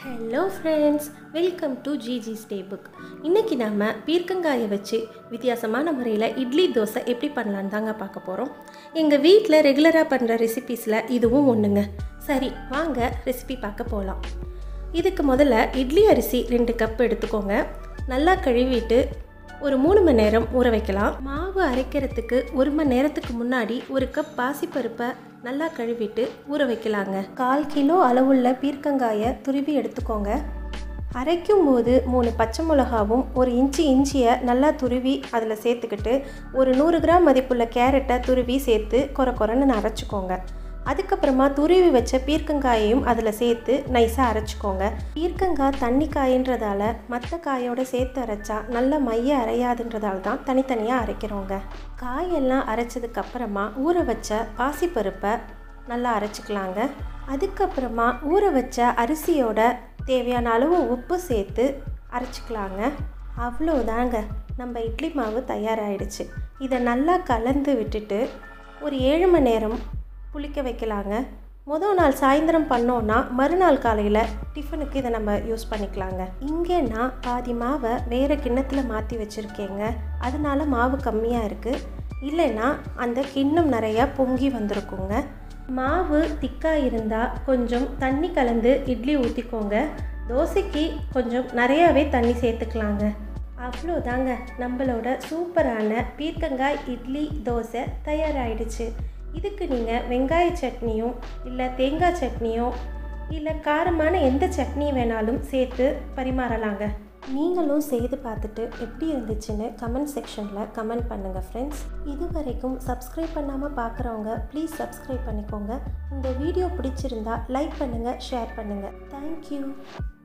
hello friends welcome to GG stay book இன்றைக்கி நம்ம பீர்க்கங்காயை வச்சு வித்தியாசமான முறையில் இட்லி தோசை எப்படி பண்ணலான்னு தாங்க பார்க்க போகிறோம் எங்கள் வீட்டில் ரெகுலராக பண்ணுற ரெசிபீஸில் இதுவும் ஒன்றுங்க சரி வாங்க ரெசிபி பார்க்க போகலாம் இதுக்கு முதல்ல இட்லி அரிசி ரெண்டு கப் எடுத்துக்கோங்க நல்லா கழுவிட்டு ஒரு மூணு மணி நேரம் ஊற வைக்கலாம் மாவு அரைக்கிறதுக்கு ஒரு மணி நேரத்துக்கு முன்னாடி ஒரு கப் பாசிப்பருப்பை நல்லா கழுவிட்டு ஊற வைக்கலாங்க கால் கிலோ அளவுள்ள பீர்க்கங்காயை துருவி எடுத்துக்கோங்க அரைக்கும் போது மூணு பச்சை மிளகாவும் ஒரு இன்ச்சு இஞ்சியை நல்லா துருவி அதில் சேர்த்துக்கிட்டு ஒரு நூறு கிராம் மதிப்புள்ள கேரட்டை துருவி சேர்த்து கொர கொரன்னு அரைச்சிக்கோங்க அதுக்கப்புறமா துருவி வச்ச பீர்க்கங்காயையும் அதில் சேர்த்து நைஸாக அரைச்சிக்கோங்க பீர்க்கங்காய் தண்ணி காயின்றதால மற்ற காயோட சேர்த்து அரைச்சா நல்ல மைய அரையாதுன்றதால தான் தனித்தனியாக அரைக்கிறோங்க காயெல்லாம் அரைச்சதுக்கு அப்புறமா ஊற வச்ச பாசிப்பருப்பை நல்லா அரைச்சிக்கலாங்க அதுக்கப்புறமா ஊற வச்ச அரிசியோட தேவையான அளவு உப்பு சேர்த்து அரைச்சிக்கலாங்க அவ்வளோதாங்க நம்ம இட்லி மாவு தயாராகிடுச்சு இதை நல்லா கலந்து விட்டுட்டு ஒரு ஏழு மணி நேரம் புளிக்க வைக்கலாங்க முதல் நாள் சாயந்தரம் பண்ணோன்னா மறுநாள் காலையில் டிஃபனுக்கு இதை நம்ம யூஸ் பண்ணிக்கலாங்க இங்கே நான் பாதி மாவை வேறு கிண்ணத்தில் மாற்றி வச்சுருக்கேங்க அதனால மாவு கம்மியாக இருக்குது இல்லைன்னா அந்த கிண்ணம் நிறையா பொங்கி வந்திருக்குங்க மாவு திக்காக இருந்தால் கொஞ்சம் தண்ணி கலந்து இட்லி ஊற்றிக்கோங்க தோசைக்கு கொஞ்சம் நிறையாவே தண்ணி சேர்த்துக்கலாங்க அவ்வளோதாங்க நம்மளோட சூப்பரான பீர்க்கங்காய் இட்லி தோசை தயாராகிடுச்சு இதுக்கு நீங்கள் வெங்காய சட்னியும் இல்லை தேங்காய் சட்னியோ இல்லை காரமான எந்த சட்னி வேணாலும் சேர்த்து பரிமாறலாங்க நீங்களும் செய்து பார்த்துட்டு எப்படி இருந்துச்சுன்னு கமெண்ட் செக்ஷனில் கமெண்ட் பண்ணுங்கள் ஃப்ரெண்ட்ஸ் இது வரைக்கும் சப்ஸ்கிரைப் பண்ணாமல் பார்க்குறவங்க ப்ளீஸ் சப்ஸ்கிரைப் பண்ணிக்கோங்க இந்த வீடியோ பிடிச்சிருந்தா லைக் பண்ணுங்கள் ஷேர் பண்ணுங்கள் தேங்க்யூ